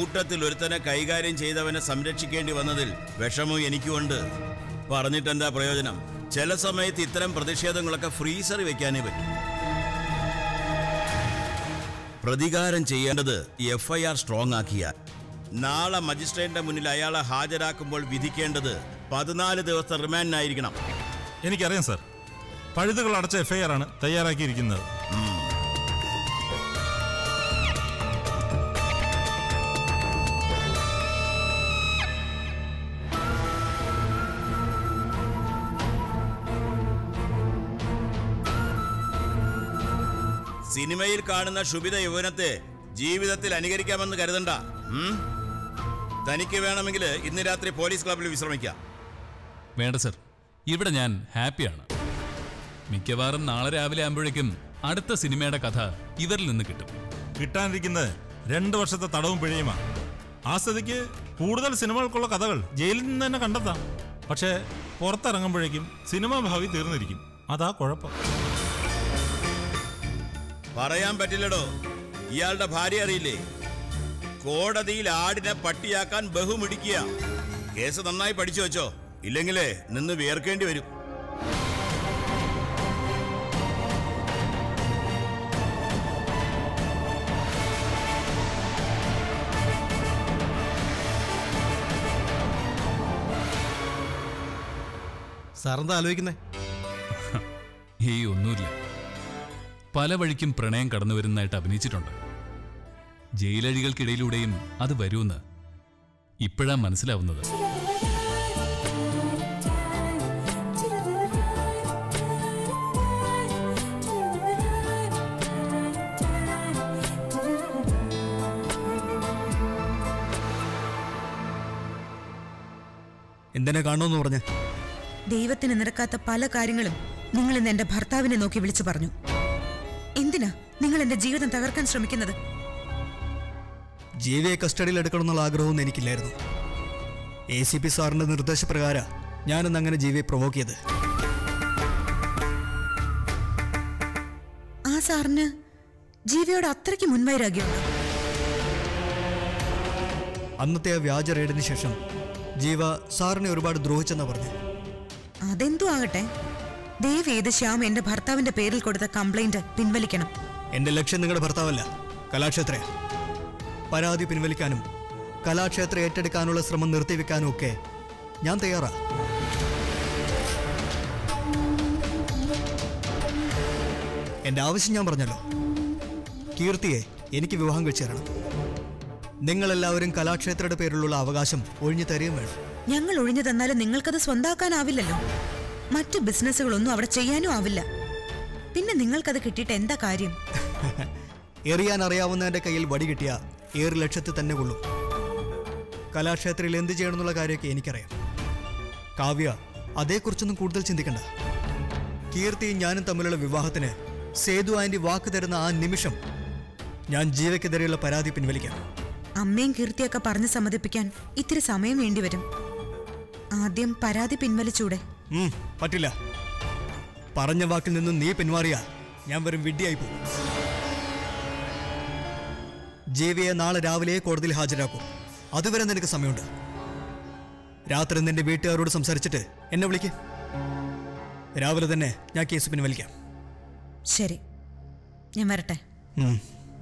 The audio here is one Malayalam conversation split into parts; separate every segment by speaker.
Speaker 1: കൂട്ടത്തിൽ ഒരുത്തനെ കൈകാര്യം ചെയ്തവനെ സംരക്ഷിക്കേണ്ടി വന്നതിൽ വിഷമവും എനിക്കുമുണ്ട് പറഞ്ഞിട്ടെന്താ പ്രയോജനം ചില സമയത്ത് ഇത്തരം പ്രതിഷേധങ്ങളൊക്കെ ഫ്രീസറിൽ വെക്കാനേ പറ്റും പ്രതികാരം ചെയ്യേണ്ടത് എഫ് ഐ ആർ സ്ട്രോങ് ആക്കിയ നാളെ മജിസ്ട്രേറ്റിന്റെ മുന്നിൽ അയാളെ ഹാജരാക്കുമ്പോൾ വിധിക്കേണ്ടത് പതിനാല് ദിവസത്തെ റിമാൻഡിനായിരിക്കണം
Speaker 2: എനിക്കറിയാം സാർ പഴുതുകൾ അടച്ച എഫ്ഐആർ ആണ് തയ്യാറാക്കിയിരിക്കുന്നത്
Speaker 1: സിനിമയിൽ കാണുന്ന ശുഭിത യൗവനത്തെ ജീവിതത്തിൽ അനുകരിക്കാമെന്ന് കരുതണ്ട ഉം? തനിക്ക് വേണമെങ്കിൽ ഇന്ന് രാത്രി പോലീസ് ക്ലബിൽ വിശ്രമിക്കാം
Speaker 3: വേണ്ട സർ ഇവിടെ ഞാൻ ഹാപ്പിയാണ് മിക്കവാറും നാളെ രാവിലെ ആകുമ്പോഴേക്കും അടുത്ത സിനിമയുടെ കഥ ഇവരിൽ നിന്ന് കിട്ടും
Speaker 2: കിട്ടാനിരിക്കുന്നത് രണ്ട് വർഷത്തെ തടവും പിഴയുമാണ് ആ സ്ഥിതിക്ക് കൂടുതൽ സിനിമകൾക്കുള്ള കഥകൾ ജയിലിൽ നിന്ന് തന്നെ കണ്ടെത്താം പക്ഷേ പുറത്തിറങ്ങുമ്പോഴേക്കും സിനിമാ ഭാവി തീർന്നിരിക്കും അതാ കുഴപ്പം
Speaker 1: പറയാൻ പറ്റില്ലടോ ഇയാളുടെ ഭാര്യ അറിയില്ലേ കോടതിയിൽ ആടിനെ പട്ടിയാക്കാൻ ബഹുമിടിക്കുക കേസ് നന്നായി പഠിച്ചു വെച്ചോ ഇല്ലെങ്കിലേ നിന്ന് വിയർക്കേണ്ടി വരും
Speaker 4: സാറെന്താ ആലോചിക്കുന്നേ
Speaker 3: ഈ ഒന്നുമില്ല പല വഴിക്കും പ്രണയം കടന്നു വരുന്നതായിട്ട് അഭിനയിച്ചിട്ടുണ്ട് ജയിലഴികൾക്കിടയിലൂടെയും അത് വരുമെന്ന് ഇപ്പോഴാ മനസ്സിലാവുന്നത്
Speaker 4: എന്തിനെ കാണണമെന്ന് പറഞ്ഞ
Speaker 5: ദൈവത്തിന് നിരക്കാത്ത പല കാര്യങ്ങളും നിങ്ങൾ ഇന്ന് എന്റെ ഭർത്താവിനെ നോക്കി വിളിച്ചു പറഞ്ഞു എന്തിനാ നിങ്ങൾ എന്റെ ജീവിതം തകർക്കാൻ ശ്രമിക്കുന്നത്
Speaker 4: ജീവിയെ കസ്റ്റഡിയിൽ എടുക്കണമെന്നുള്ള ആഗ്രഹമൊന്നും എനിക്കില്ലായിരുന്നു എ സി പി സാറിന്റെ നിർദ്ദേശപ്രകാരം ഞാനൊന്ന് അങ്ങനെ ജീവിയെ പ്രൊവോക്ക് ചെയ്ത്
Speaker 5: ആ സാറിന് ജീവിയോട് അത്രയ്ക്ക് മുൻവൈരാഗ്യമുണ്ടോ
Speaker 4: അന്നത്തെ ആ വ്യാജ റെയ്ഡിന് ശേഷം ജീവ സാറിനെ ഒരുപാട് ദ്രോഹിച്ചെന്നാ പറഞ്ഞു
Speaker 5: അതെന്തു ആകട്ടെ ദയവ് ചെയ്ത് ശ്യാം എന്റെ ഭർത്താവിന്റെ പേരിൽ കൊടുത്ത കംപ്ലൈന്റ് പിൻവലിക്കണം
Speaker 4: എന്റെ ലക്ഷ്യം നിങ്ങളുടെ ഭർത്താവല്ല കലാക്ഷേത്രയാ പരാതി പിൻവലിക്കാനും കലാക്ഷേത്ര ഏറ്റെടുക്കാനുള്ള ശ്രമം നിർത്തിവെക്കാനും ഒക്കെ ഞാൻ തയ്യാറാ എന്റെ ആവശ്യം ഞാൻ പറഞ്ഞല്ലോ കീർത്തിയെ എനിക്ക് വിവാഹം കഴിച്ചു തരണം നിങ്ങളെല്ലാവരും കലാക്ഷേത്രയുടെ പേരിലുള്ള അവകാശം ഒഴിഞ്ഞു തരുകയും വേണം
Speaker 5: ഞങ്ങൾ ഒഴിഞ്ഞു തന്നാലും നിങ്ങൾക്കത് സ്വന്താക്കാനാവില്ലല്ലോ മറ്റു ബിസിനസ്സുകളൊന്നും അവിടെ ചെയ്യാനും ആവില്ല പിന്നെ നിങ്ങൾക്കത് കിട്ടിയിട്ട് എന്താ കാര്യം
Speaker 4: എറിയാൻ അറിയാവുന്നവന്റെ കയ്യിൽ വടി കിട്ടിയ ഏറ് ലക്ഷത്തിൽ തന്നെ കൊള്ളും കലാക്ഷേത്രയിൽ എന്ത് ചെയ്യണമെന്നുള്ള കാര്യമൊക്കെ എനിക്കറിയാം കാവ്യ അതേക്കുറിച്ചൊന്നും കൂടുതൽ ചിന്തിക്കണ്ട കീർത്തിയും ഞാനും തമ്മിലുള്ള വിവാഹത്തിന് സേതു ആന്റി വാക്ക് തരുന്ന ആ നിമിഷം ഞാൻ ജീവയ്ക്കെതിരെയുള്ള പരാതി പിൻവലിക്കാം
Speaker 5: അമ്മയും കീർത്തിയൊക്കെ പറഞ്ഞ് സമ്മതിപ്പിക്കാൻ ഇത്തിരി സമയം വേണ്ടിവരും ആദ്യം പരാതി പിൻവലിച്ചൂടെ
Speaker 4: ഉം, പറ്റില്ല പറഞ്ഞ വാക്കിൽ നിന്നും നീ പിന്മാറിയാ ഞാൻ വെറും വിഡ്ഢിയായി പോകും ജേവിയെ നാളെ രാവിലെ കോടതിയിൽ ഹാജരാക്കും അതുവരെ നിനക്ക് സമയമുണ്ട് രാത്രി നിന്റെ വീട്ടുകാരോട് സംസാരിച്ചിട്ട് എന്നെ വിളിക്ക് രാവിലെ തന്നെ ഞാൻ കേസ് പിൻവലിക്കാം
Speaker 5: ശരി ഞാൻ വരട്ടെ
Speaker 4: ഉം.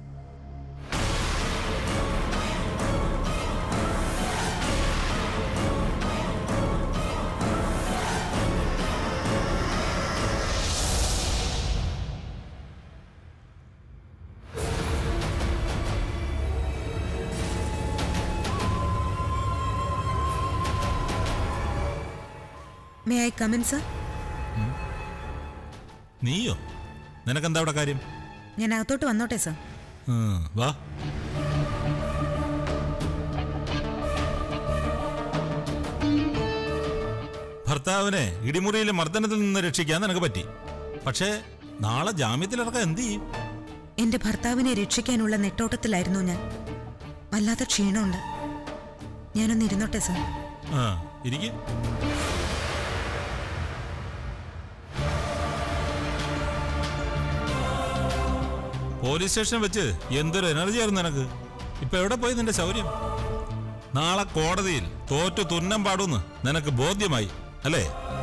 Speaker 5: മേ ഐ കമിൻ സർ
Speaker 2: നീയോ നിനക്കെന്താ അവിടെ കാര്യം
Speaker 5: ഞാൻ അകത്തോട്ട് വന്നോട്ടെ സർ
Speaker 2: ഉം, വാ ഭർത്താവിനെ ഇടിമുറിയിലെ മർദ്ദനത്തിൽ നിന്ന് രക്ഷിക്കാൻ നിനക്ക് പറ്റി പക്ഷേ നാളെ ജാമ്യത്തിലിറക്കാൻ എന്ത് ചെയ്യും
Speaker 5: എന്റെ ഭർത്താവിനെ രക്ഷിക്കാനുള്ള നെട്ടോട്ടത്തിലായിരുന്നു ഞാൻ വല്ലാത്ത ക്ഷീണമുണ്ട് ഞാനൊന്ന് ഇരുന്നോട്ടെ സർ
Speaker 2: ആ ഇരിക്കും പോലീസ് സ്റ്റേഷൻ വെച്ച് എന്തൊരു എനർജി ആയിരുന്നു നിനക്ക് ഇപ്പൊ എവിടെ പോയി നിന്റെ ശൗര്യം നാളെ കോടതിയിൽ തോറ്റു തുന്നം പാടൂന്ന് നിനക്ക് ബോധ്യമായി അല്ലേ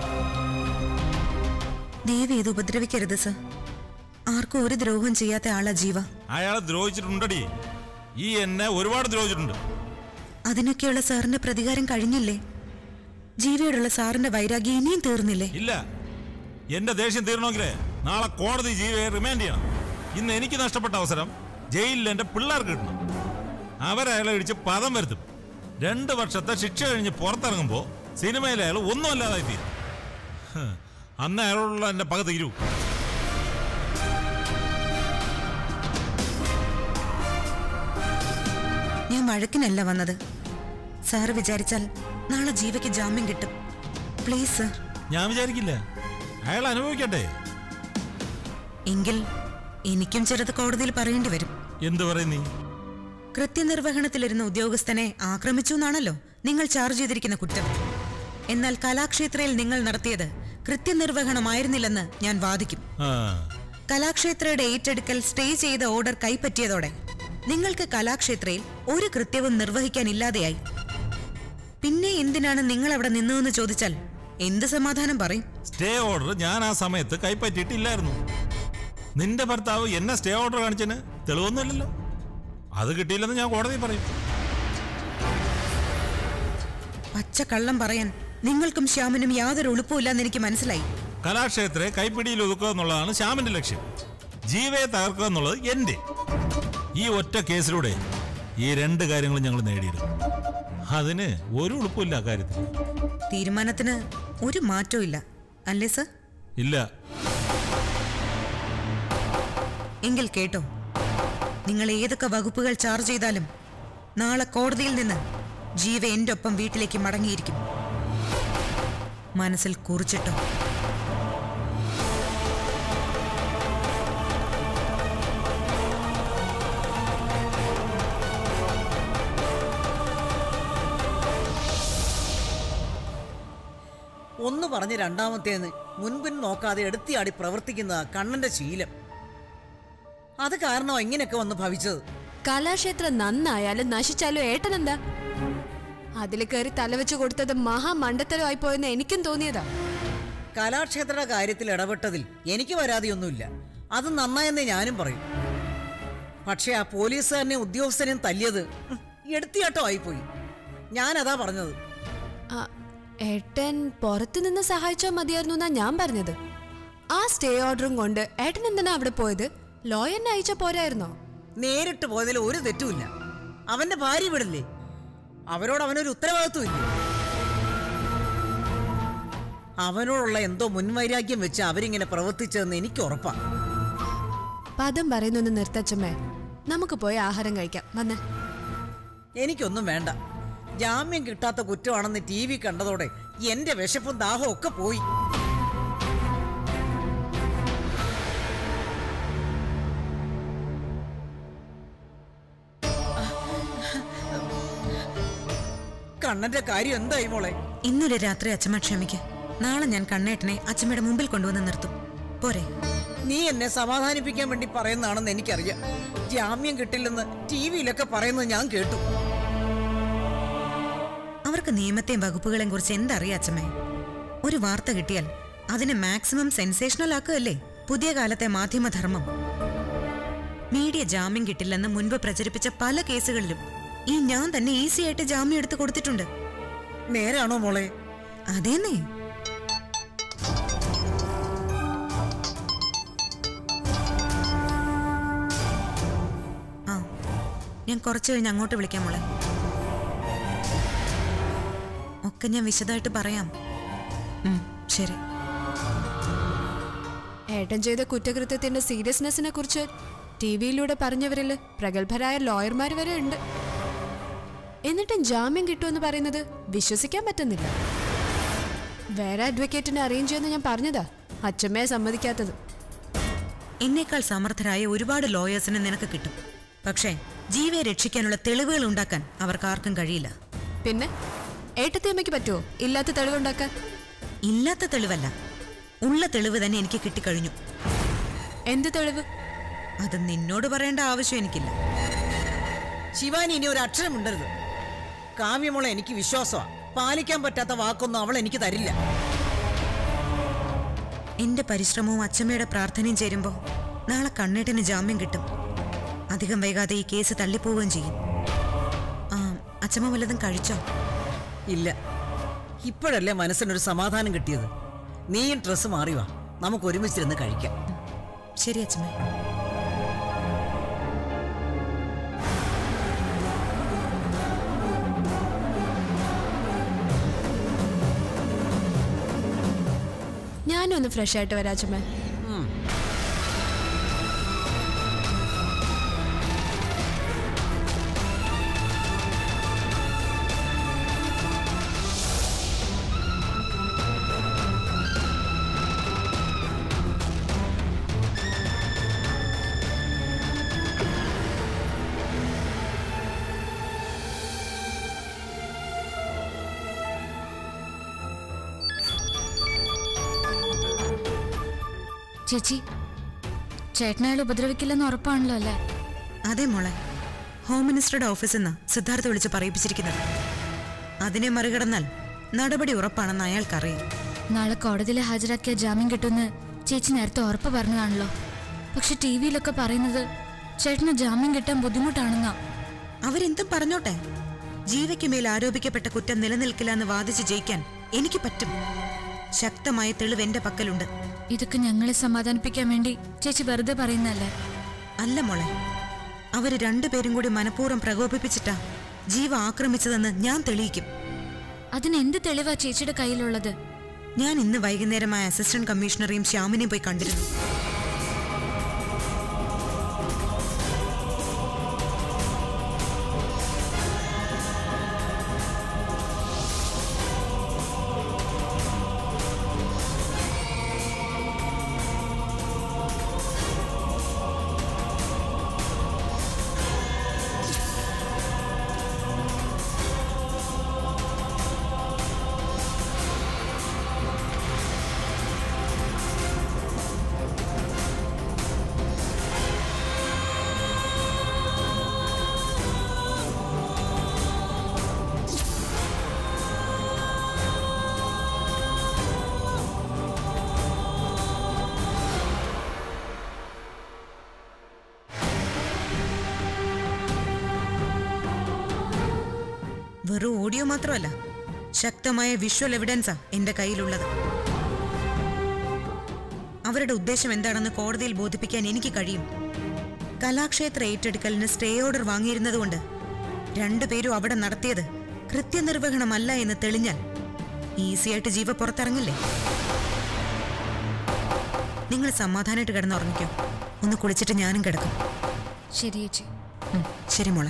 Speaker 5: ദേവി ഇത് ഉപദ്രവിക്കരുത് സർ ആർക്കും ഒരു ദ്രോഹം ചെയ്യാത്ത ആളാ ജീവ
Speaker 2: അയാളെ ദ്രോഹിച്ചിട്ടുണ്ടടി ഈ എന്നെ ഒരുപാട് ദ്രോഹിച്ചിട്ടുണ്ട്
Speaker 5: അതിനൊക്കെയുള്ള സാറിന്റെ പ്രതികാരം കഴിഞ്ഞില്ലേ ജീവയോടുള്ള സാറിന്റെ വൈരാഗ്യം ഇനിയും തീർന്നില്ലേ
Speaker 2: ഇല്ല എന്റെ ദേഷ്യം തീരണമെങ്കിലേ നാളെ കോടതി ജീവയെ റിമാൻഡ് ചെയ്യണം ഇന്ന് എനിക്ക് നഷ്ടപ്പെട്ട അവസരം ജയിലിൽ എന്റെ പിള്ളേർക്ക് കിട്ടണം അവരയാളെ ഇടിച്ച് പദം വരുത്തും രണ്ട് വർഷത്തെ ശിക്ഷ കഴിഞ്ഞ് പുറത്തിറങ്ങുമ്പോ സിനിമയിൽ അയാൾ ഒന്നും അല്ലാതായി തീരും ഹ്, അന്ന് അയാളോടുള്ള എന്റെ പക തീരൂ
Speaker 5: ഞാൻ വഴക്കിനല്ല വന്നത് സാറ് വിചാരിച്ചാൽ നാളെ ജീവയ്ക്ക് ജാമ്യം കിട്ടും പ്ലീസ് സർ
Speaker 2: ഞാൻ വിചാരിക്കില്ല അയാൾ അനുഭവിക്കട്ടെ
Speaker 5: എങ്കിൽ എനിക്കും ചിലത് കോടതിയിൽ പറയേണ്ടി വരും
Speaker 2: എന്ത് പറയും നീ
Speaker 5: കൃത്യനിർവഹണത്തിലിരുന്ന ഉദ്യോഗസ്ഥനെ ആക്രമിച്ചു എന്നാണല്ലോ നിങ്ങൾ ചാർജ് ചെയ്തിരിക്കുന്ന കുറ്റം എന്നാൽ കലാക്ഷേത്രയിൽ നിങ്ങൾ നടത്തിയത് കൃത്യനിർവഹണമായിരുന്നില്ലെന്ന് ഞാൻ വാദിക്കും
Speaker 2: ആ
Speaker 5: കലാക്ഷേത്രയുടെ ഏറ്റെടുക്കൽ സ്റ്റേ ചെയ്ത ഓർഡർ കൈപ്പറ്റിയതോടെ നിങ്ങൾക്ക് കലാക്ഷേത്രയിൽ ഒരു കൃത്യവും നിർവഹിക്കാനില്ലാതെയായി പിന്നെ എന്തിനാണ് നിങ്ങൾ അവിടെ നിന്നതെന്ന് ചോദിച്ചാൽ എന്ത് സമാധാനം പറയും
Speaker 2: സ്റ്റേ ഓർഡർ ഞാൻ ആ സമയത്ത് കൈപ്പറ്റിയിട്ടില്ലായിരുന്നു നിന്റെ ഭർത്താവ് എന്നെ സ്റ്റേ ഓർഡർ കാണിച്ചതിന് തെളിവൊന്നുമില്ലല്ലോ അത് കിട്ടിയില്ലെന്ന് ഞാൻ കോടതി പറയും
Speaker 5: പച്ചക്കള്ളം പറയാൻ നിങ്ങൾക്കും ശ്യാമിനും യാതൊരു എളുപ്പമില്ലെന്ന് എനിക്ക് മനസ്സിലായി
Speaker 2: കലാക്ഷേത്രെ കൈപ്പിടിയിൽ ഒതുക്കുക എന്നുള്ളതാണ് ശ്യാമിന്റെ ലക്ഷ്യം ജീവയെ തകർക്കുക എന്നുള്ളത് എന്റെ ഈ ഒറ്റ കേസിലൂടെ ഈ രണ്ട് കാര്യങ്ങളും ഞങ്ങൾ നേടിയെടുക്കും അതിന് ഒരു എളുപ്പമില്ല ആ കാര്യത്തിൽ
Speaker 5: തീരുമാനത്തിന് ഒരു മാറ്റവും ഇല്ല അല്ലേ സർ
Speaker 2: ഇല്ല
Speaker 5: എങ്കിൽ കേട്ടോ നിങ്ങൾ ഏതൊക്കെ വകുപ്പുകൾ ചാർജ് ചെയ്താലും നാളെ കോടതിയിൽ നിന്ന് ജീവ എന്റെ ഒപ്പം വീട്ടിലേക്ക് മടങ്ങിയിരിക്കും മനസ്സിൽ കുറിച്ചിട്ടോ
Speaker 6: ഒന്ന് പറഞ്ഞ് രണ്ടാമത്തേന്ന് മുൻപിൻ നോക്കാതെ എടുത്തിയാടി പ്രവർത്തിക്കുന്ന കണ്ണന്റെ ശീലം അത് കാരണോ ഇങ്ങനെയൊക്കെ വന്ന് ഭവിച്ചത്
Speaker 7: കലാക്ഷേത്രം നന്നായാലും നശിച്ചാലും ഏട്ടനെന്താ അതിൽ കയറി തലവെച്ച് കൊടുത്തത് മഹാമണ്ടത്തരമായി പോയെന്ന് എനിക്കും തോന്നിയതാ
Speaker 6: കലാക്ഷേത്രയുടെ കാര്യത്തിൽ ഇടപെട്ടതിൽ എനിക്ക് പരാതിയൊന്നുമില്ല അത് നന്നായെന്നേ ഞാനും പറയും പക്ഷേ ആ പോലീസുകാരനെയും ഉദ്യോഗസ്ഥനെയും തല്ലിയത് ഉം, എടുത്തിയാട്ടോ ആയിപ്പോയി ഞാനതാ പറഞ്ഞത്
Speaker 7: ആ, ഏട്ടൻ പുറത്തു നിന്ന് സഹായിച്ചാൽ മതിയായിരുന്നു എന്നാ ഞാൻ പറഞ്ഞത് ആ സ്റ്റേ ഓർഡറും കൊണ്ട് ഏട്ടൻ എന്തിനാ അവിടെ പോയത് ലോയറിനെ അയച്ച പോരായിരുന്നോ
Speaker 6: നേരിട്ട് പോയതിൽ ഒരു തെറ്റുമില്ല അവന്റെ ഭാര്യ വിടില്ലേ അവരോട് അവനൊരു ഉത്തരവാദിത്വം ഇല്ലേ അവനോടുള്ള എന്തോ മുൻവൈരാഗ്യം വെച്ച് അവരിങ്ങനെ പ്രവർത്തിച്ചതെന്ന് എനിക്ക് ഉറപ്പാ
Speaker 7: പദം പറയുന്നൊന്ന് നിർത്തച്ചമ്മേ നമുക്ക് പോയി ആഹാരം കഴിക്കാം വന്നേ
Speaker 6: എനിക്കൊന്നും വേണ്ട ജാമ്യം കിട്ടാത്ത കുറ്റമാണെന്ന് ടി വി കണ്ടതോടെ എന്റെ വിശപ്പും ദാഹവും ഒക്കെ പോയി കണ്ണന്റെ കാര്യം എന്തായി മോളെ
Speaker 5: ഇന്നൊരു രാത്രി അച്ഛമ്മ ക്ഷമിക്ക് നാളെ ഞാൻ കണ്ണേട്ടനെ അച്ഛമ്മയുടെ മുമ്പിൽ കൊണ്ടുവന്ന് നിർത്തും പോരെ
Speaker 6: നീ എന്നെ സമാധാനിപ്പിക്കാൻ വേണ്ടി പറയുന്നതാണെന്ന് എനിക്കറിയാം ജാമ്യം കിട്ടില്ലെന്ന് ടി വിയിലൊക്കെ പറയുന്നത് ഞാൻ കേട്ടു
Speaker 5: അവർക്ക് നിയമത്തെയും വകുപ്പുകളെയും കുറിച്ച് എന്തറിയാം അച്ഛമ്മേ ഒരു വാർത്ത കിട്ടിയാൽ അതിനെ മാക്സിമം സെൻസേഷണൽ ആക്കുകയല്ലേ പുതിയ കാലത്തെ മാധ്യമധർമ്മം മീഡിയ ജാമ്യം കിട്ടില്ലെന്ന് മുൻപ് പ്രചരിപ്പിച്ച പല കേസുകളിലും ഈ ഞാൻ തന്നെ ഈസി ആയിട്ട് ജാമ്യം എടുത്ത് കൊടുത്തിട്ടുണ്ട്
Speaker 6: നേരാണോ മോളെ
Speaker 5: അതേന്നേ ആ ഞാൻ കുറച്ച് കഴിഞ്ഞ് അങ്ങോട്ട് വിളിക്കാം മോളെ ഒക്കെ ഞാൻ വിശദമായിട്ട് പറയാം ഉം, ശരി
Speaker 7: ഏട്ടൻ ചെയ്ത കുറ്റകൃത്യത്തിന്റെ സീരിയസ്നെസ്സിനെ കുറിച്ച് ടി വിയിലൂടെ പറഞ്ഞവരില് പ്രഗത്ഭരായ ലോയർമാർ വരെ ഉണ്ട് എന്നിട്ടും ജാമ്യം കിട്ടുമെന്ന് പറയുന്നത് വിശ്വസിക്കാൻ പറ്റുന്നില്ല വേറെ അഡ്വക്കേറ്റിനെ അറേഞ്ച് ചെയ്യുമെന്ന് ഞാൻ പറഞ്ഞതാ അച്ഛമ്മയെ സമ്മതിക്കാത്തത്
Speaker 5: എന്നേക്കാൾ സമർത്ഥരായ ഒരുപാട് ലോയേഴ്സിനെ നിനക്ക് കിട്ടും പക്ഷേ ജീവയെ രക്ഷിക്കാനുള്ള തെളിവുകൾ ഉണ്ടാക്കാൻ അവർക്ക് ആർക്കും കഴിയില്ല
Speaker 7: പിന്നെ ഏട്ടത്തിയമ്മയ്ക്ക് പറ്റുമോ ഇല്ലാത്ത തെളിവുണ്ടാക്കാൻ
Speaker 5: ഇല്ലാത്ത തെളിവല്ല ഉള്ള തെളിവ് തന്നെ എനിക്ക് കിട്ടിക്കഴിഞ്ഞു
Speaker 7: എന്ത് തെളിവ്
Speaker 5: അത് നിന്നോട് പറയേണ്ട ആവശ്യം എനിക്കില്ല
Speaker 6: ശിവാനി ഇനി ഒരു അക്ഷരം ഉണ്ടരുത് കാവ്യമോളെ എനിക്ക് വിശ്വാസമാണ് പാലിക്കാൻ പറ്റാത്ത വാക്കൊന്നും അവൾ എനിക്ക് തരില്ല
Speaker 5: എന്റെ പരിശ്രമവും അച്ഛമ്മയുടെ പ്രാർത്ഥനയും ചേരുമ്പോ നാളെ കണ്ണേട്ടന് ജാമ്യം കിട്ടും അധികം വൈകാതെ ഈ കേസ് തള്ളിപ്പോവുകയും ചെയ്യും ആ അച്ഛമ്മ വല്ലതും കഴിച്ചോ
Speaker 6: ഇല്ല ഇപ്പോഴല്ലേ മനസ്സിനൊരു സമാധാനം കിട്ടിയത് നീയും ഡ്രസ്സ് മാറി വാ നമുക്ക് ഒരുമിച്ചിരുന്ന് കഴിക്കാം
Speaker 5: ശരി അച്ഛമ്മ
Speaker 7: ഞാനൊന്ന് ഫ്രഷ് ആയിട്ട് വരാം അച്ഛമ്മ
Speaker 8: ചേച്ചി ചേട്ടനയാൾ ഉപദ്രവിക്കില്ലെന്ന് ഉറപ്പാണല്ലോ അല്ലേ
Speaker 5: അതെ മോളെ ഹോം മിനിസ്റ്ററുടെ ഓഫീസിൽ നിന്ന് സിദ്ധാർത്ഥ വിളിച്ച് പറയിപ്പിച്ചിരിക്കുന്നത് അതിനെ മറികടന്നാൽ നടപടി ഉറപ്പാണെന്ന് അയാൾക്കറിയാം
Speaker 8: നാളെ കോടതിയിൽ ഹാജരാക്കിയ ജാമ്യം കിട്ടുമെന്ന് ചേച്ചി നേരത്തെ ഉറപ്പ് പറഞ്ഞതാണല്ലോ പക്ഷെ ടി വിയിലൊക്കെ പറയുന്നത് ചേട്ടന് ജാമ്യം കിട്ടാൻ ബുദ്ധിമുട്ടാണെന്നാ
Speaker 5: അവരെന്തും പറഞ്ഞോട്ടെ ജീവയ്ക്ക് മേൽ ആരോപിക്കപ്പെട്ട കുറ്റം നിലനിൽക്കില്ല എന്ന് വാദിച്ച് ജയിക്കാൻ എനിക്ക് പറ്റും ശക്തമായ തെളിവ് എന്റെ പക്കലുണ്ട്
Speaker 8: ഇതൊക്കെ ഞങ്ങളെ സമാധാനിപ്പിക്കാൻ വേണ്ടി ചേച്ചി വെറുതെ പറയുന്നല്ലേ
Speaker 5: അല്ല മോളെ അവര് രണ്ടുപേരും കൂടി മനഃപൂർവ്വം പ്രകോപിപ്പിച്ചിട്ടാ ജീവ ആക്രമിച്ചതെന്ന് ഞാൻ തെളിയിക്കും
Speaker 8: അതിന് എന്ത് തെളിവാ ചേച്ചിയുടെ കയ്യിലുള്ളത്
Speaker 5: ഞാൻ ഇന്ന് വൈകുന്നേരമായ അസിസ്റ്റന്റ് കമ്മീഷണറെയും ശ്യാമിനെയും പോയി കണ്ടിരുന്നു വെറും ഓഡിയോ മാത്രമല്ല ശക്തമായ വിഷ്വൽ എവിഡൻസാ എന്റെ കയ്യിലുള്ളത് അവരുടെ ഉദ്ദേശം എന്താണെന്ന് കോടതിയിൽ ബോധിപ്പിക്കാൻ എനിക്ക് കഴിയും കലാക്ഷേത്ര ഏറ്റെടുക്കലിന് സ്റ്റേ ഓർഡർ വാങ്ങിയിരുന്നതുകൊണ്ട് രണ്ടുപേരും അവിടെ നടത്തിയത് കൃത്യനിർവഹണമല്ല എന്ന് തെളിഞ്ഞാൽ ഈസിയായിട്ട് ജീവ പുറത്തിറങ്ങില്ലേ നിങ്ങൾ സമാധാനമായിട്ട് കിടന്നുറങ്ങിക്കോ ഒന്ന് കുളിച്ചിട്ട് ഞാനും കിടക്കും
Speaker 8: ശരി ചേച്ചി
Speaker 5: ഉം, ശരി മോളെ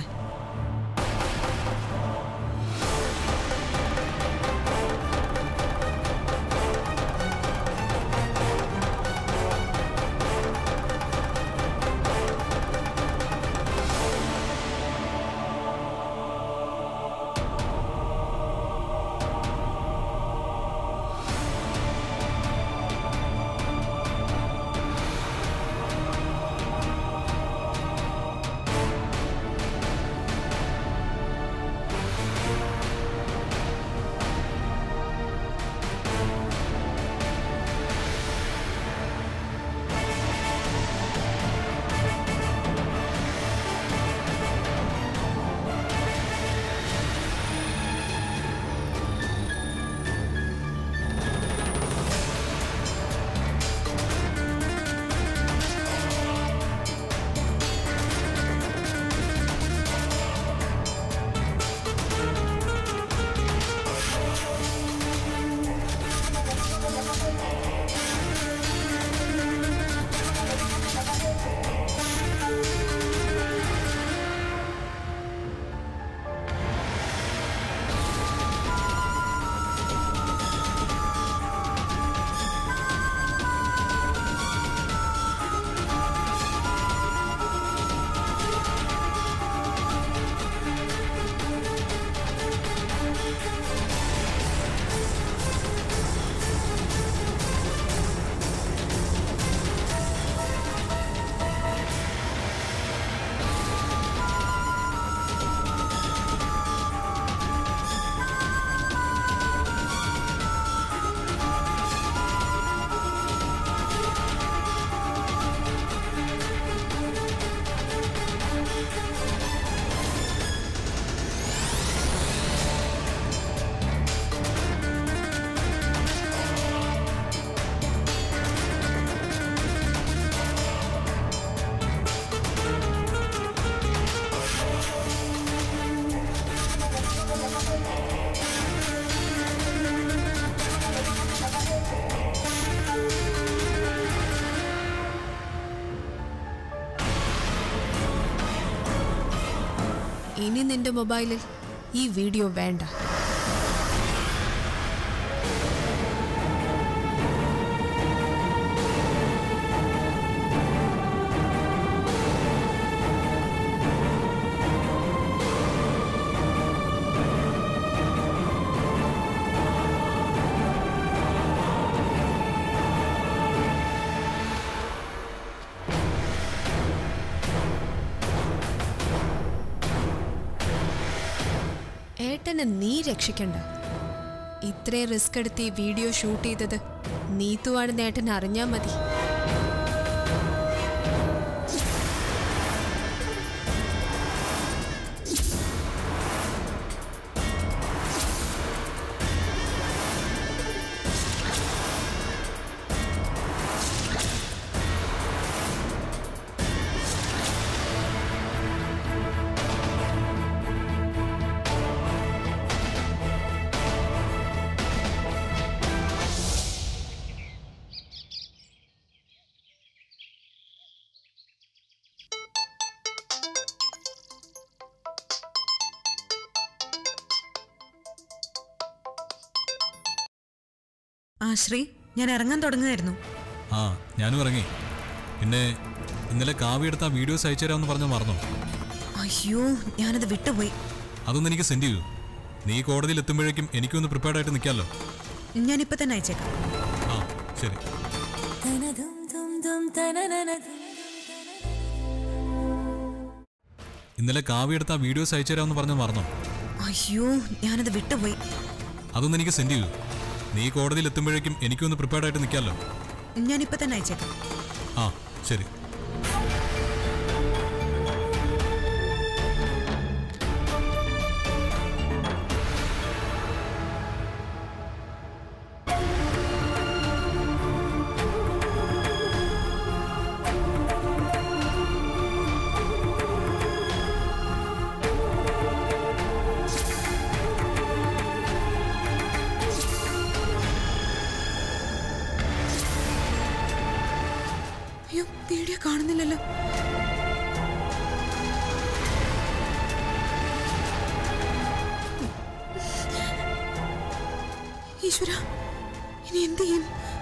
Speaker 7: ഇനി നിന്റെ മൊബൈലിൽ ഈ വീഡിയോ വേണ്ട ഏട്ടനെ നീ രക്ഷിക്കണ്ട ഇത്രയും റിസ്ക് എടുത്ത് ഈ വീഡിയോ ഷൂട്ട് ചെയ്തത് നീത്തുവാണെന്ന് ഏട്ടൻ അറിഞ്ഞാ മതി
Speaker 5: ആ ശ്രീ ഞാൻ ഇറങ്ങാൻ തുടങ്ങുമായിരുന്നു
Speaker 9: ആ ഞാനും ഇറങ്ങി പിന്നെ ഇന്നലെ കാവ്യ എടുത്ത ആ വീഡിയോസ് അയച്ചു തരാമെന്ന് പറഞ്ഞ മറന്നോ
Speaker 5: അയ്യോ ഞാനത് വിട്ടുപോയി
Speaker 9: അതൊന്ന് എനിക്ക് സെൻഡ് ചെയ്യൂ നീ കോടതിയിൽ എത്തുമ്പോഴേക്കും എനിക്കൊന്ന് പ്രിപ്പയർഡ് ആയിട്ട് നിൽക്കാമല്ലോ
Speaker 5: ഞാനിപ്പോൾ തന്നെ അയച്ചേക്കാം
Speaker 9: ആ ശരി ഇന്നലെ കാവ്യ എടുത്ത ആ വീഡിയോസ് അയച്ചു തരാമെന്ന് പറഞ്ഞ മറന്നോ
Speaker 5: അയ്യോ ഞാനത് വിട്ടുപോയി
Speaker 9: അതൊന്ന് എനിക്ക് സെൻഡ് ചെയ്യൂ നീ കോടതിയിൽ എത്തുമ്പോഴേക്കും എനിക്കൊന്ന് പ്രിപ്പയർഡ് ആയിട്ട് നിൽക്കാമല്ലോ
Speaker 5: ഞാനിപ്പോൾ തന്നെ അയച്ചേക്കാം
Speaker 9: ആ ശരി
Speaker 5: അയ്യോ വീഡിയോ കാണുന്നില്ലല്ലോ ഈശ്വര ഇനി എന്ത് ചെയ്യും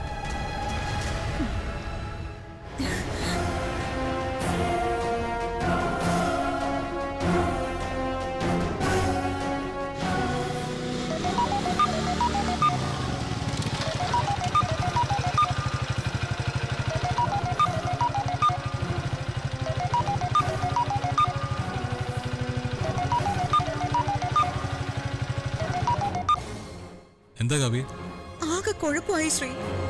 Speaker 9: എന്താ കാവ്യ
Speaker 5: ആകെ കുഴപ്പമായി ശ്രീ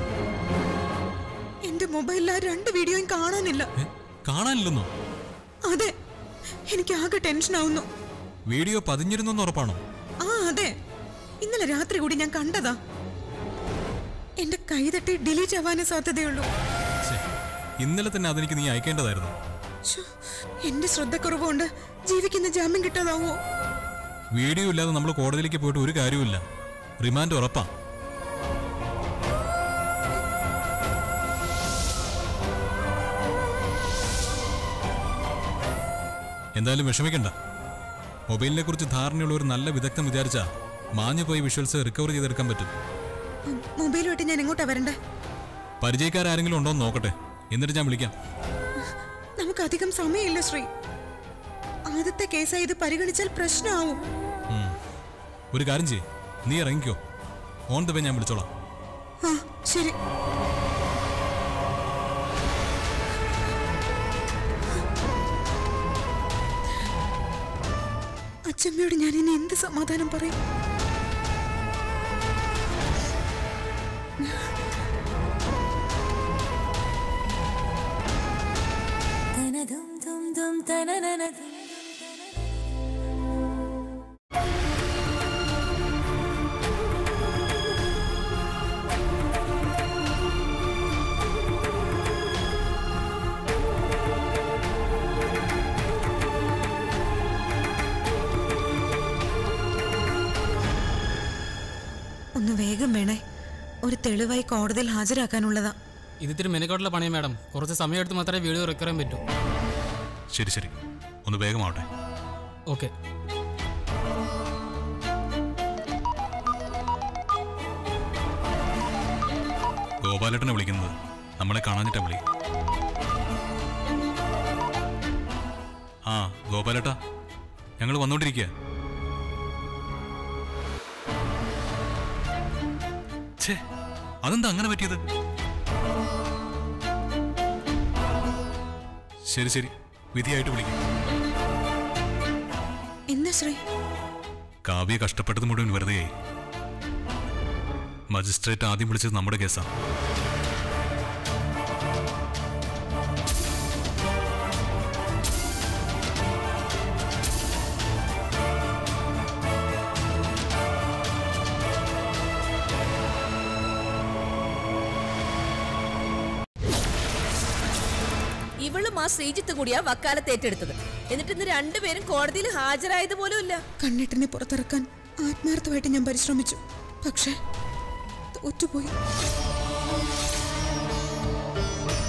Speaker 5: എന്റെ മൊബൈലിൽ ആ രണ്ട് വീഡിയോയും കാണാനില്ല
Speaker 9: ഏ, കാണാനില്ലെന്നോ
Speaker 5: അതെ എനിക്ക് ആകെ ടെൻഷൻ ആവുന്നു
Speaker 9: വീഡിയോ പതിഞ്ഞിരുന്നെന്ന് ഉറപ്പാണോ
Speaker 5: ആ അതെ ഇന്നലെ രാത്രി കൂടി ഞാൻ കണ്ടതാ എന്റെ കൈ തട്ടി ഡിലീറ്റ് ആവാനേ സാധ്യതയുള്ളൂ
Speaker 9: ഛെ, ഇന്നലെ തന്നെ അതെനിക്ക് നീ അയക്കേണ്ടതായിരുന്നു
Speaker 5: ശ്ശോ, എന്റെ ശ്രദ്ധക്കുറവുകൊണ്ട് ജീവിക്കുന്ന ജാമ്യം കിട്ടാതാവോ
Speaker 9: വീഡിയോ ഇല്ലാതെ നമ്മൾ കോടതിയിലേക്ക് പോയിട്ട് ഒരു കാര്യവുമില്ല റിമാൻഡ് ഉറപ്പാ എന്തായാലും വിഷമിക്കണ്ട മൊബൈലിനെ കുറിച്ച് ധാരണയുള്ള ഒരു നല്ല വിദഗ്ധം വിചാരിച്ചാ മാഞ്ഞു പോയി വിഷ്വൽസ് റിക്കവർ ചെയ്തെടുക്കാൻ പറ്റും
Speaker 5: ഉം, മൊബൈലുമായിട്ട് ഞാൻ എങ്ങോട്ടാ വരണ്ടേ
Speaker 9: പരിചയക്കാരെങ്കിലും ഉണ്ടോ എന്ന് നോക്കട്ടെ എന്നിട്ട് ഞാൻ വിളിക്കാം
Speaker 5: നമുക്ക് അധികം സമയമില്ല ശ്രീ ആദ്യത്തെ കേസായി ഇത് പരിഗണിച്ചാൽ പ്രശ്നമാവും
Speaker 9: ഉം. ഒരു കാര്യം ചെയ്യ് നീ ഇറങ്ങിക്കോ ഓൺ ദ വേ ഞാൻ വിളിച്ചോളാം
Speaker 5: ആ ശരി അച്ഛമ്മയോട് ഞാൻ ഇനി എന്ത് സമാധാനം പറയും ഒന്ന് വേഗം വേണേ ഒരു തെളിവായി കോടതിയിൽ ഹാജരാക്കാനുള്ളതാ
Speaker 10: ഇതിത്തിരി മെനക്കോട്ടുള്ള പണിയാ മാഡം കുറച്ച് സമയം എടുത്ത് മാത്രമേ വീഡിയോ റിക്കവർ ചെയ്യാൻ പറ്റൂ
Speaker 9: ശരി ശരി ഒന്ന് വേഗമാവട്ടെ
Speaker 10: ഓക്കെ
Speaker 9: ഗോപാലേട്ടനെ വിളിക്കുന്നത് നമ്മളെ കാണാഞ്ഞിട്ടാ വിളി ആ ഗോപാലേട്ടാ ഞങ്ങൾ വന്നോണ്ടിരിക്കുക ഛേ അതെന്താ അങ്ങനെ പറ്റിയത് ശരി ശരി വിധിയായിട്ട് വിളിക്കും
Speaker 5: എന്താ ശ്രീ
Speaker 9: കാവ്യ കഷ്ടപ്പെട്ടത് മുഴുവൻ വെറുതെയായി മജിസ്ട്രേറ്റ് ആദ്യം വിളിച്ചത് നമ്മുടെ കേസാണ്
Speaker 11: ഇവളും ആ ശ്രീജിത്ത് കൂടിയാ വക്കാലത്ത് ഏറ്റെടുത്തത് എന്നിട്ട് ഇന്ന് രണ്ടുപേരും കോടതിയിൽ ഹാജരായത് പോലും ഇല്ല
Speaker 5: കണ്ണിട്ടിനെ പുറത്തിറക്കാൻ ആത്മാർത്ഥമായിട്ട് ഞാൻ പരിശ്രമിച്ചു പക്ഷേ തോറ്റുപോയി